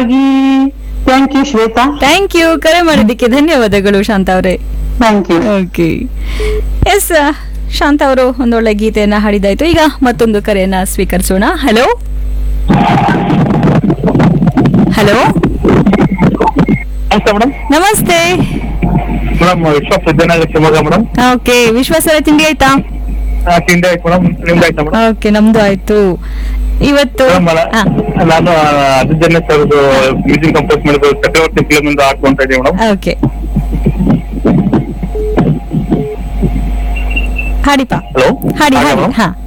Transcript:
ಹಾಗಾಗಿ thank you Shweta thank you ಕರೆ ಮಾಡಿದ್ದಕ್ಕೆ ಧನ್ಯವಾದಗಳು ಶಾಂತ ಅವರೇ thank you okay yes Shanta ಅವರು ಒಂದೊಳ್ಳೆ ಗೀತೆಯನ್ನ ಹಾಡಿದಾಯ್ತು ಈಗ ಮತ್ತೊಂದು ಕರೆಯನ್ನ ಸ್ವೀಕರಿಸೋಣ ಹಲೋ ಹಲೋ ನಮಸ್ತೆ ಮೇಡಮ್ ನಮಸ್ತೆ madam Vishwasa Vidyanagar Shivamogga madam okay ವಿಶ್ವಾಸರ ತಿಂಡಿ ಆಯ್ತಾ ತಿಂಡಿ ಆಯ್ತು ಮೇಡಮ್ ನಿಮ್ದು ಆಯ್ತಾ ಮೇಡಮ್ ಓಕೆ ನಮ್ದು ಆಯ್ತು ಇವತ್ತು ಮೇಡಮ್ ಹಾ, ನಾನು ಅರ್ಜುನ್ ಸರ್ ಮ್ಯೂಸಿಕ್ ಕಂಪೋಸ್ ಮಾಡಿದ್ದು ಚಕ್ರವರ್ತಿ ಫಿಲ್ಮ್ ಇಂದ ಆಡ್ಕೊಂತ ಇದ್ದೀವಿ ಮೇಡಮ್ ಓಕೆ ಹಾಡಿಪ್ಪ ಹಲೋ ಹಾಡಿ ಹಾಡಿ ಹಾ